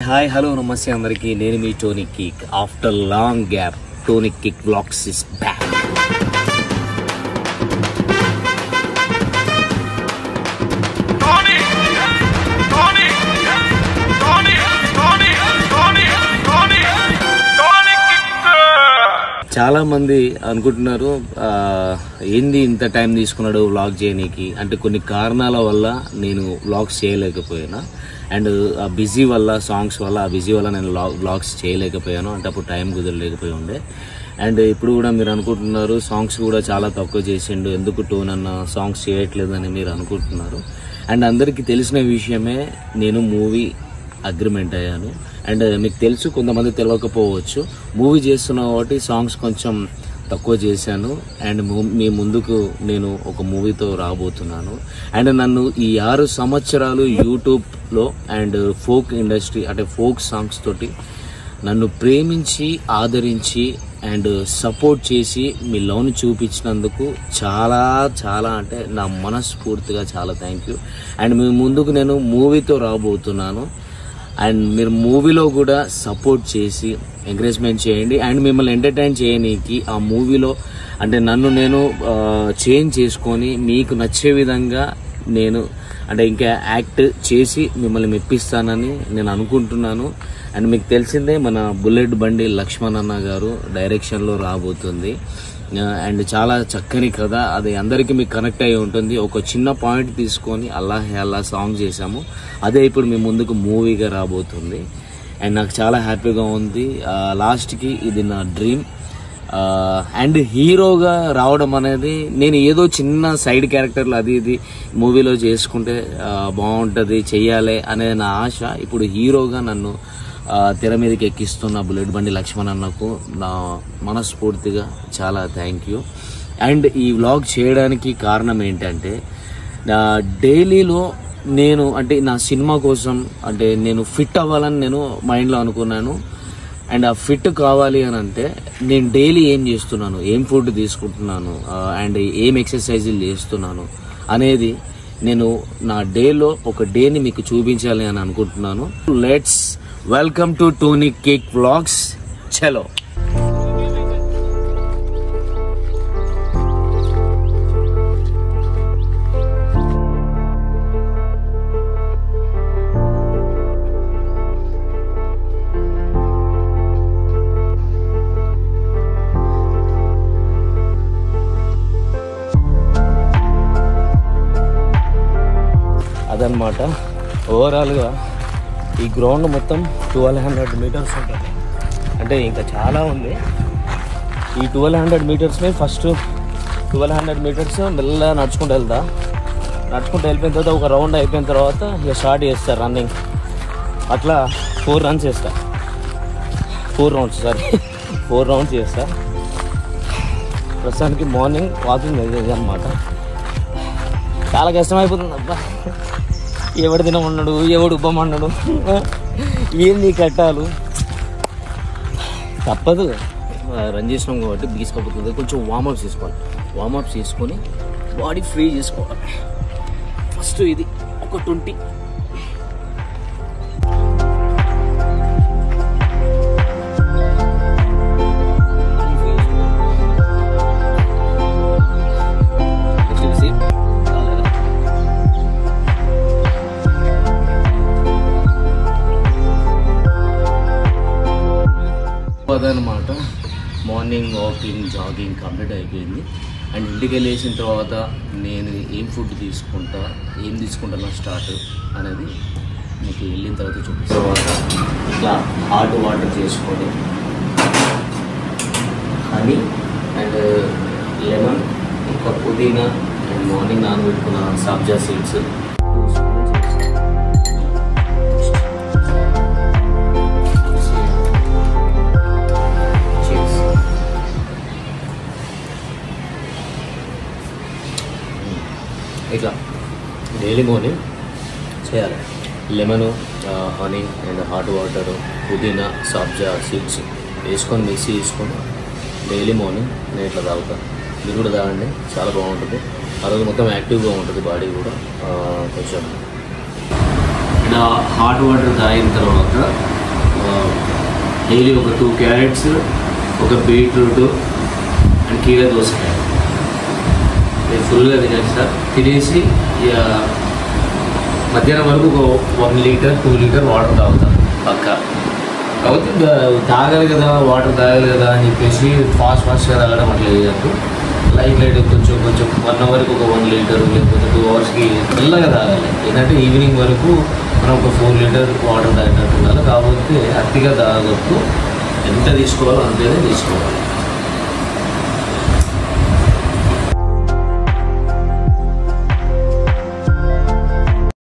Hi hello నమస్తే అందరికీ నేను మీ Tony kick after long gap Tony kick vlogs is back Tony! Tony! Tony! Tony! Tony! Tony! Tony Kick! చాలా మంది అనుకుంటున్నారు ఆ, ఏంది ఇంత టైం తీసుకున్నాడు వ్లాగ్ చేయనీకి అంటే కొన్ని కారణాల వల్ల నేను వ్లాగ్స్ చేయలేకపోయినా అండ్ ఆ బిజీ వల్ల సాంగ్స్ వల్ల ఆ బిజీ వల్ల నేను వ్లాగ్స్ చేయలేకపోయాను అంటే అప్పుడు టైం కుదరలేకపోయి ఉండే అండ్ ఇప్పుడు కూడా మీరు అనుకుంటున్నారు సాంగ్స్ కూడా చాలా తక్కువ చేసిండు ఎందుకు టోన్ అన్న సాంగ్స్ చేయట్లేదని మీరు అనుకుంటున్నారు అండ్ అందరికీ తెలిసిన విషయమే నేను మూవీ అగ్రిమెంట్ అయ్యాను అండ్ మీకు తెలుసు కొంతమంది తెలియకపోవచ్చు మూవీ చేస్తున్నా కాబట్టి సాంగ్స్ కొంచెం తక్కువ చేశాను అండ్ ము- మీ ముందుకు నేను ఒక మూవీతో రాబోతున్నాను అండ్ నన్ను ఈ ఆరు సంవత్సరాలు యూట్యూబ్లో అండ్ ఫోక్ ఇండస్ట్రీ అంటే ఫోక్ సాంగ్స్ తోటి నన్ను ప్రేమించి ఆదరించి అండ్ సపోర్ట్ చేసి మీ లవ్ని చూపించినందుకు చాలా చాలా అంటే నా మనస్ఫూర్తిగా చాలా థ్యాంక్ యూ అండ్ మీ ముందుకు నేను మూవీతో రాబోతున్నాను అండ్ మీరు మూవీలో కూడా సపోర్ట్ చేసి ఎంకరేజ్మెంట్ చేయండి అండ్ మిమ్మల్ని ఎంటర్టైన్ చేయనీకి ఆ మూవీలో అంటే నన్ను నేను చేంజ్ చేసుకొని మీకు నచ్చే విధంగా నేను అంటే ఇంకా యాక్ట్ చేసి మిమ్మల్ని మెప్పిస్తానని నేను అనుకుంటున్నాను అండ్ మీకు తెలిసిందే మన బుల్లెట్ బండి లక్ష్మణ్ అన్న గారు డైరెక్షన్లో రాబోతుంది ఆ, అండ్ చాలా చక్కని కథ అది అందరికీ మీకు కనెక్ట్ అయి ఉంటుంది ఒక చిన్న పాయింట్ తీసుకొని అల్లాహ్ అల్లా సాంగ్ చేశాము అదే ఇప్పుడు మీ ముందుకు మూవీగా రాబోతుంది అండ్ నాకు చాలా హ్యాపీగా ఉంది ఆ, లాస్ట్కి ఇది నా డ్రీమ్ ఆ, అండ్ హీరోగా రావడం అనేది నేను ఏదో చిన్న సైడ్ క్యారెక్టర్లు అది ఇది మూవీలో చేసుకుంటే ఆ, బాగుంటుంది చెయ్యాలి అనేది నా ఆశ ఇప్పుడు హీరోగా నన్ను ఆ, తెర మీదకి ఎక్కిస్తున్న బుల్లెట్ బండి లక్ష్మణ్ అన్నకు నా మనస్ఫూర్తిగా చాలా థ్యాంక్ యూ అండ్ ఈ వ్లాగ్ చేయడానికి కారణం ఏంటంటే నా డైలీలో నేను అంటే నా సినిమా కోసం అంటే నేను ఫిట్ అవ్వాలని నేను మైండ్లో అనుకున్నాను అండ్ ఆ ఫిట్ కావాలి అని అంటే నేను డైలీ ఏం చేస్తున్నాను ఏం ఫుడ్ తీసుకుంటున్నాను ఆ, అండ్ ఏం ఎక్సర్సైజులు చేస్తున్నాను అనేది నేను నా డేలో ఒక డేని మీకు చూపించాలి అని అనుకుంటున్నాను let's welcome to Tony kick vlogs చలో అదనమాట ఓవరాల్గా ఈ గ్రౌండ్ మొత్తం ట్వెల్వ్ హండ్రెడ్ మీటర్స్ ఉంటుంది అంటే ఇంకా చాలా ఉంది ఈ ట్వెల్వ్ హండ్రెడ్ మీటర్స్ని ఫస్ట్ ట్వెల్వ్ హండ్రెడ్ మీటర్స్ మెల్లగా నడుచుకుంటూ వెళ్తా నడుచుకుంటూ వెళ్ళిపోయిన తర్వాత ఒక రౌండ్ అయిపోయిన తర్వాత ఇక స్టార్ట్ చేస్తా రన్నింగ్ అట్లా ఫోర్ రన్స్ చేస్తా four rounds sorry four rounds చేస్తా ప్రస్తుతానికి మార్నింగ్ వాకింగ్ వెళ్ళేది అనమాట చాలా కష్టమైపోతుంది అబ్బా ఎవడు తినమన్నాడు ఎవడు ఉబ్బమన్నాడు ఏంది కట్టాలు తప్పదు ఆ, రన్ చేసినాం కాబట్టి బీసుకోపోతుంది కొంచెం వార్మప్ చేసుకోవాలి వార్మప్ చేసుకొని బాడీ ఫ్రీ చేసుకోవాలి ఫస్ట్ ఇది ఒక ట్వంటీ నెక్స్ట్ ఇది అదనమాట మార్నింగ్ వాకింగ్ జాగింగ్ కంప్లీట్ అయిపోయింది అండ్ ఇంటికి వెళ్ళేసిన తర్వాత నేను ఏం ఫుడ్ తీసుకుంటా ఏం తీసుకుంటానో స్టార్ట్ అనేది మీకు వెళ్ళిన తర్వాత చూపిస్తాను తర్వాత ఇట్లా హాట్ వాటర్ చేసుకొని హనీ అండ్ లెమన్ ఇంకా పుదీనా అండ్ మార్నింగ్ నానబెట్టుకున్న సబ్జా సీడ్స్ టూ స్పూన్స్ Cheers. ఇట్లా డైలీ మార్నింగ్ చేయాలి lemon honey and hot water పుదీనా సబ్జా సీడ్స్ వేసుకొని మిక్సీ చేసుకొని డైలీ మార్నింగ్ నేను ఇట్లా తాగుతాను మీరు కూడా తాగండి చాలా బాగుంటుంది ఆ రోజు మొత్తం యాక్టివ్గా ఉంటుంది బాడీ కూడా ఆ, కొంచెం ఇలా హాట్ వాటర్ తాగిన తర్వాత డైలీ ఒక టూ క్యారెట్స్ ఒక బీట్రూట్ అండ్ కీర దోసకాయ ఇది ఫుల్గా తినండి సార్ తినేసి ఇక మధ్యాహ్నం వరకు ఒక one litre two litre water తాగుతాను పక్కా కాబట్టి ఇంకా తాగాలి కదా వాటర్ తాగాలి కదా అని చెప్పేసి ఫాస్ట్ ఫాస్ట్గా తాగడం అట్లా చేయద్దు లైట్ లైట్ కొంచెం కొంచెం వన్ అవర్కి ఒక వన్ లీటర్ లేకపోతే టూ అవర్స్కి మెల్లగా తాగాలి ఏంటంటే ఈవినింగ్ వరకు మనం ఒక ఫోర్ లీటర్ వాటర్ తాగినట్టు ఉండాలి కాకపోతే అతిగా తాగొద్దు ఎంత తీసుకోవాలో అంతేనే తీసుకోవాలి